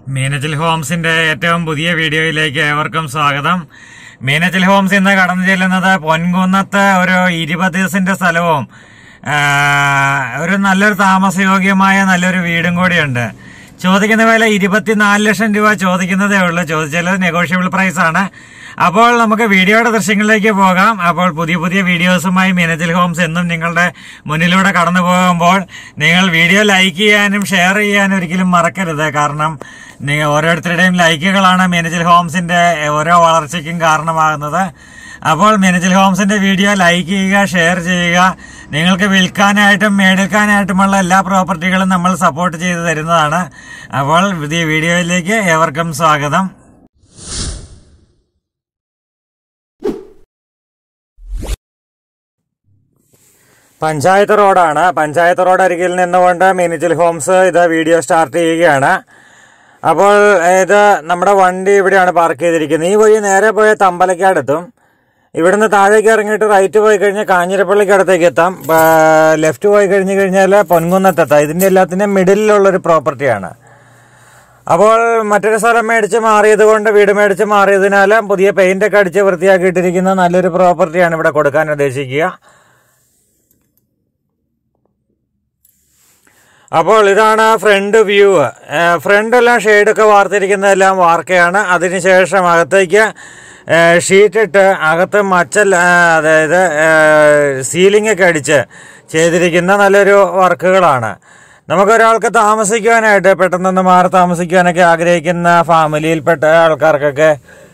മീനച്ചിൽ ഹോംസിന്റെ ഏറ്റവും പുതിയ വീഡിയോയിലേക്ക് ഏവർക്കും സ്വാഗതം മീനച്ചിൽ ഹോംസ് ഇന്ന് കടന്നു ചെല്ലുന്നത് പൊൻകുന്നത്ത് ഒരു ഇരുപത് സെന്റ് സ്ഥലവും ആ, ഒരു നല്ലൊരു താമസയോഗ്യമായ നല്ലൊരു വീടും കൂടിയുണ്ട് ചോദിക്കുന്ന വില ഇരുപത്തിനാല് ലക്ഷം രൂപ ചോദിക്കുന്നതേ ഉള്ളൂ ചോദിച്ചാൽ നെഗോഷ്യബിൾ പ്രൈസ് ആണ് അപ്പോൾ നമുക്ക് വീഡിയോയുടെ ദൃശ്യങ്ങളിലേക്ക് പോകാം അപ്പോൾ പുതിയ പുതിയ വീഡിയോസുമായി മീനച്ചിൽ ഹോംസ് എന്നും നിങ്ങളുടെ മുന്നിലൂടെ കടന്നു പോകുമ്പോൾ നിങ്ങൾ വീഡിയോ ലൈക്ക് ചെയ്യാനും ഷെയർ ചെയ്യാനും ഒരിക്കലും മറക്കരുത് കാരണം നിങ്ങൾ ഓരോരുത്തരുടെയും ലൈക്കുകളാണ് മീനച്ചിൽ ഹോംസിന്റെ ഓരോ വളർച്ചയ്ക്കും കാരണമാകുന്നത് അപ്പോൾ മീനച്ചിൽ ഹോംസിന്റെ വീഡിയോ ലൈക്ക് ചെയ്യുക ഷെയർ ചെയ്യുക നിങ്ങൾക്ക് വിൽക്കാനായിട്ടും മേടിക്കാനായിട്ടുമുള്ള എല്ലാ പ്രോപ്പർട്ടികളും നമ്മൾ സപ്പോർട്ട് ചെയ്ത് തരുന്നതാണ് അപ്പോൾ പുതിയ വീഡിയോയിലേക്ക് ഏവർക്കും സ്വാഗതം പഞ്ചായത്ത് റോഡാണ് പഞ്ചായത്ത് റോഡ് അരികിൽ നിന്നുകൊണ്ട് മീനച്ചിൽ ഹോംസ് ഇത് വീഡിയോ സ്റ്റാർട്ട് ചെയ്യുകയാണ് അപ്പോൾ ഇത് നമ്മുടെ വണ്ടി ഇവിടെയാണ് പാർക്ക് ചെയ്തിരിക്കുന്നത് ഈ വഴി നേരെ പോയ തമ്പലക്കാടെത്തും ഇവിടുന്ന് താഴേക്ക് ഇറങ്ങിയിട്ട് റൈറ്റ് പോയി കഴിഞ്ഞാൽ കാഞ്ഞിരപ്പള്ളിക്ക് അടുത്തേക്ക് എത്താം ലെഫ്റ്റ് പോയി കഴിഞ്ഞ് കഴിഞ്ഞാൽ പൊൻകുന്നത്തെത്താം ഇതിൻ്റെ എല്ലാത്തിൻ്റെ മിഡിലുള്ള ഒരു പ്രോപ്പർട്ടിയാണ് അപ്പോൾ മറ്റൊരു സ്ഥലം മേടിച്ച് മാറിയത് കൊണ്ട് വീട് മേടിച്ച് മാറിയതിനാൽ പുതിയ പെയിന്റ് ഒക്കെ അടിച്ച് വൃത്തിയാക്കിയിട്ടിരിക്കുന്ന നല്ലൊരു പ്രോപ്പർട്ടിയാണ് ഇവിടെ കൊടുക്കാൻ ഉദ്ദേശിക്കുക അപ്പോൾ ഇതാണ് ഫ്രണ്ട് വ്യൂ ഫ്രണ്ട് എല്ലാം ഷെയ്ഡൊക്കെ വാർത്തിരിക്കുന്നതെല്ലാം വാർക്കയാണ് അതിനുശേഷം അകത്തേക്ക് ഷീറ്റ് ഇട്ട് അകത്ത് മച്ചൽ ആ, അതായത് സീലിംഗ് ഒക്കെ അടിച്ച് ചെയ്തിരിക്കുന്ന നല്ലൊരു വർക്കുകളാണ് നമുക്കൊരാൾക്ക് താമസിക്കുവാനായിട്ട് പെട്ടെന്നൊന്ന് മാറി താമസിക്കുവാനൊക്കെ ആഗ്രഹിക്കുന്ന ഫാമിലിയിൽപ്പെട്ട ആൾക്കാർക്കൊക്കെ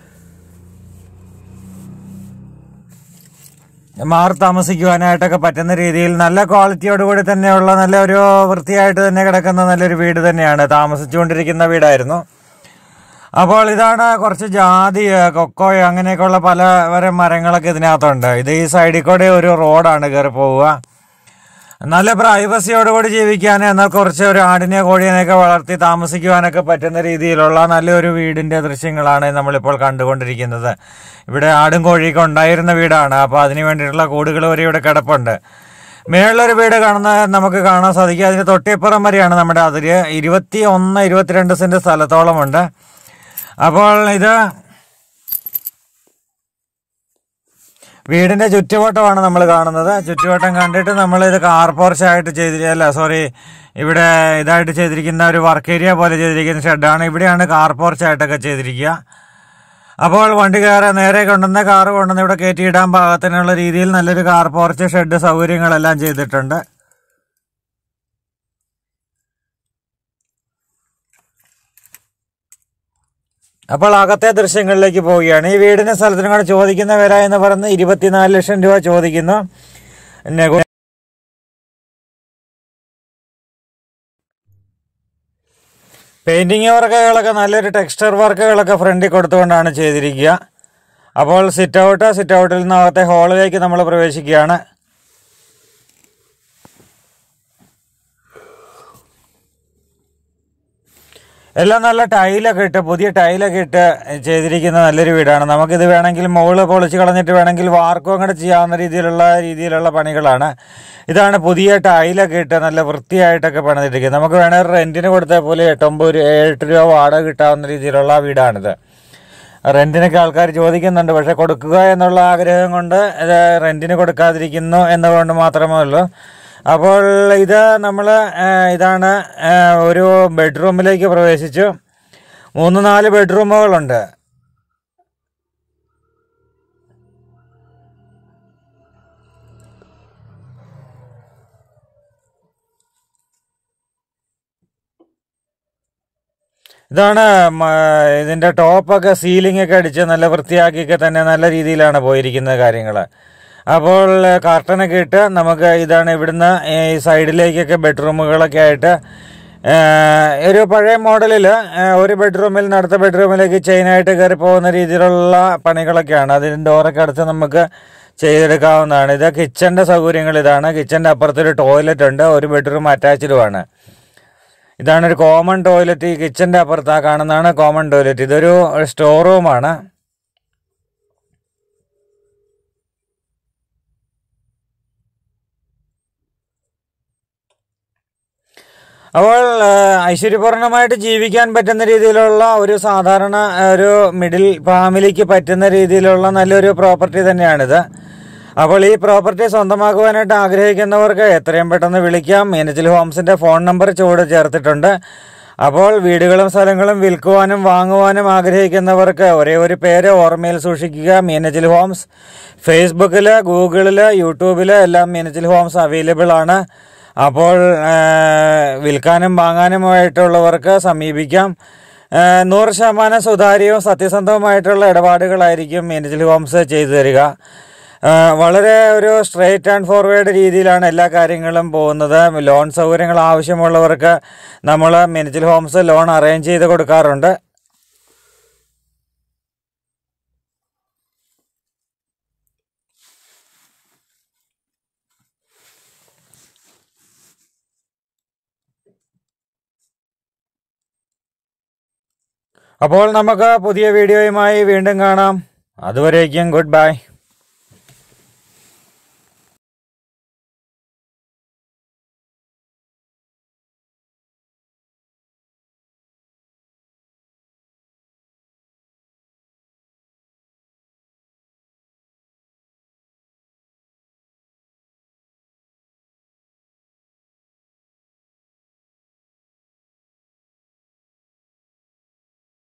മാറി താമസിക്കുവാനായിട്ടൊക്കെ പറ്റുന്ന രീതിയിൽ നല്ല ക്വാളിറ്റിയോട് കൂടി തന്നെയുള്ള നല്ല ഒരു വൃത്തിയായിട്ട് തന്നെ കിടക്കുന്ന നല്ലൊരു വീട് തന്നെയാണ് താമസിച്ചുകൊണ്ടിരിക്കുന്ന വീടായിരുന്നു അപ്പോൾ ഇതാണ് കുറച്ച് ജാതി കൊക്കോയോ അങ്ങനെയൊക്കെയുള്ള പല തരം മരങ്ങളൊക്കെ ഇതിനകത്തുണ്ട് ഇത് ഈ സൈഡിൽ കൂടെ ഒരു റോഡാണ് കയറി പോവുക നല്ല പ്രൈവസിയോടുകൂടി ജീവിക്കാൻ എന്നാൽ കുറച്ച് ഒരു ആടിനെ കോഴിനെയൊക്കെ വളർത്തി താമസിക്കുവാനൊക്കെ പറ്റുന്ന രീതിയിലുള്ള നല്ലൊരു വീടിന്റെ ദൃശ്യങ്ങളാണ് നമ്മളിപ്പോൾ കണ്ടുകൊണ്ടിരിക്കുന്നത് ഇവിടെ ആടും കോഴിയൊക്കെ ഉണ്ടായിരുന്ന വീടാണ് അപ്പോൾ അതിന് വേണ്ടിയിട്ടുള്ള കൂടുകൾ വരെ ഇവിടെ കിടപ്പുണ്ട് മേളിലൊരു വീട് കാണുന്ന നമുക്ക് കാണാൻ സാധിക്കും അതിന് തൊട്ടിപ്പുറം വരെയാണ് നമ്മുടെ അതിര് ഇരുപത്തി ഒന്ന് ഇരുപത്തിരണ്ട് സെന്റ് സ്ഥലത്തോളമുണ്ട് അപ്പോൾ ഇത് വീടിന്റെ ചുറ്റുവട്ടമാണ് നമ്മൾ കാണുന്നത് ചുറ്റുവട്ടം കണ്ടിട്ട് നമ്മൾ ഇത് കാർ പോർച്ചായിട്ട് ചെയ്തി അല്ല സോറി ഇവിടെ ഇതായിട്ട് ചെയ്തിരിക്കുന്ന ഒരു വർക്ക് ഏരിയ പോലെ ചെയ്തിരിക്കുന്ന ഷെഡാണ് ഇവിടെയാണ് കാർ പോർച്ചായിട്ടൊക്കെ ചെയ്തിരിക്കുക അപ്പോൾ വണ്ടി കയറി നേരെ കൊണ്ടുവന്ന കാർ കൊണ്ടുവന്ന് ഇവിടെ കയറ്റിയിടാൻ പാകത്തിനുള്ള രീതിയിൽ നല്ലൊരു കാർ പോർച്ച് ഷെഡ് സൗകര്യങ്ങളെല്ലാം ചെയ്തിട്ടുണ്ട് അപ്പോൾ അകത്തെ ദൃശ്യങ്ങളിലേക്ക് പോവുകയാണ് ഈ വീടിന്റെ സ്ഥലത്തിനും കൂടെ ചോദിക്കുന്ന വില എന്ന് പറയുന്നത് ഇരുപത്തിനാല് ലക്ഷം രൂപ ചോദിക്കുന്നു നെഗോ- പെയിന്റിങ് വർക്കുകളൊക്കെ നല്ലൊരു ടെക്സ്ചർ വർക്കുകളൊക്കെ ഫ്രണ്ടിൽ കൊടുത്തുകൊണ്ടാണ് ചെയ്തിരിക്കുക അപ്പോൾ സിറ്റ് ഔട്ട് സിറ്റ് ഔട്ടിൽ നിന്ന് അകത്തെ ഹാളിലേക്ക് നമ്മൾ പ്രവേശിക്കുകയാണ് എല്ലാം നല്ല ടൈലൊക്കെ ഇട്ട് പുതിയ ടൈലൊക്കെ ഇട്ട് ചെയ്തിരിക്കുന്ന നല്ലൊരു വീടാണ് നമുക്കിത് വേണമെങ്കിൽ മുകള് പൊളിച്ച് കളഞ്ഞിട്ട് വേണമെങ്കിൽ വാർക്കും കൂടെ ചെയ്യാവുന്ന രീതിയിലുള്ള രീതിയിലുള്ള പണികളാണ് ഇതാണ് പുതിയ ടൈലൊക്കെ ഇട്ട് നല്ല വൃത്തിയായിട്ടൊക്കെ പണിതിരിക്കുന്നത് നമുക്ക് വേണമെങ്കിൽ റെന്റിന് കൊടുത്താൽ പോലെ എട്ടൊമ്പത് രൂപ എട്ട് രൂപ വാടക കിട്ടാവുന്ന രീതിയിലുള്ള വീടാണിത് റെന്റിനൊക്കെ ആൾക്കാർ ചോദിക്കുന്നുണ്ട് പക്ഷെ കൊടുക്കുക എന്നുള്ള ആഗ്രഹം കൊണ്ട് ഇത് റെന്റിന് കൊടുക്കാതിരിക്കുന്നു എന്നുകൊണ്ട് മാത്രമേ ഉള്ളൂ അപ്പോൾ ഇത് നമ്മൾ ഇതാണ് ആ, ഒരു ബെഡ്റൂമിലേക്ക് പ്രവേശിച്ചു മൂന്ന് നാല് ബെഡ്റൂമുകളുണ്ട് ഇതാണ് മ- ഇതിന്റെ ടോപ്പൊക്കെ സീലിംഗ് ഒക്കെ അടിച്ച് നല്ല വൃത്തിയാക്കിയൊക്കെ തന്നെ നല്ല രീതിയിലാണ് പോയിരിക്കുന്ന കാര്യങ്ങൾ അപ്പോൾ കർട്ടനൊക്കെ ഇട്ട് നമുക്ക് ഇതാണ് ഇവിടുന്ന് ഈ സൈഡിലേക്കൊക്കെ ബെഡ്റൂമുകളൊക്കെ ആയിട്ട് ആ, ഒരു പഴയ മോഡലിൽ ഒരു ബെഡ്റൂമിൽ നിന്ന് അടുത്ത ബെഡ്റൂമിലേക്ക് ചെയിനായിട്ട് കയറി പോകുന്ന രീതിയിലുള്ള പണികളൊക്കെയാണ് അതിന് ഡോറൊക്കെ അടച്ച് നമുക്ക് ചെയ്തെടുക്കാവുന്നതാണ് ഇത് കിച്ചൻ്റെ സൗകര്യങ്ങൾ ഇതാണ് കിച്ചൻ്റെ അപ്പുറത്തൊരു ടോയ്ലറ്റ് ഉണ്ട് ഒരു ബെഡ്റൂം അറ്റാച്ച്ഡുമാണ് ഇതാണ് ഒരു കോമൺ ടോയ്ലറ്റ് ഈ കിച്ചന്റെ അപ്പുറത്ത് ആ കാണുന്നതാണ് കോമൺ ടോയ്ലറ്റ് ഇതൊരു സ്റ്റോർ റൂമാണ് അപ്പോൾ ആ, ഐശ്വര്യപൂർണമായിട്ട് ജീവിക്കാൻ പറ്റുന്ന രീതിയിലുള്ള ഒരു സാധാരണ ആ, ഒരു മിഡിൽ ഫാമിലിക്ക് പറ്റുന്ന രീതിയിലുള്ള നല്ലൊരു പ്രോപ്പർട്ടി തന്നെയാണിത് അപ്പോൾ ഈ പ്രോപ്പർട്ടി സ്വന്തമാക്കുവാനായിട്ട് ആഗ്രഹിക്കുന്നവർക്ക് എത്രയും പെട്ടെന്ന് വിളിക്കാം മീനച്ചിൽ ഹോംസിന്റെ ഫോൺ നമ്പർ ചുവട് ചേർത്തിട്ടുണ്ട് അപ്പോൾ വീടുകളും സ്ഥലങ്ങളും വിൽക്കുവാനും വാങ്ങുവാനും ആഗ്രഹിക്കുന്നവർക്ക് ഒരേ ഒരു പേര് ഓർമ്മയിൽ സൂക്ഷിക്കുക മീനച്ചിൽ ഹോംസ് ഫേസ്ബുക്കിൽ ഗൂഗിളിൽ യൂട്യൂബിൽ എല്ലാം മീനച്ചിൽ ഹോംസ് അവൈലബിൾ ആണ് അപ്പോൾ ആ, വിൽക്കാനും വാങ്ങാനുമായിട്ടുള്ളവർക്ക് സമീപിക്കാം ആ, നൂറ് ശതമാനം സുതാര്യവും സത്യസന്ധവുമായിട്ടുള്ള ഇടപാടുകളായിരിക്കും മീനച്ചിൽ ഹോംസ് ചെയ്തു തരിക ആ, വളരെ ഒരു സ്ട്രെയിറ്റ് ആൻഡ് ഫോർവേഡ് രീതിയിലാണ് എല്ലാ കാര്യങ്ങളും പോകുന്നത് ലോൺ സൗകര്യങ്ങൾ ആവശ്യമുള്ളവർക്ക് നമ്മൾ മീനച്ചിൽ ഹോംസ് ലോൺ അറേഞ്ച് ചെയ്ത് കൊടുക്കാറുണ്ട് അപ്പോൾ നമുക്ക് പുതിയ വീഡിയോയുമായി വീണ്ടും കാണാം അതുവരേക്കും ഗുഡ് ബൈ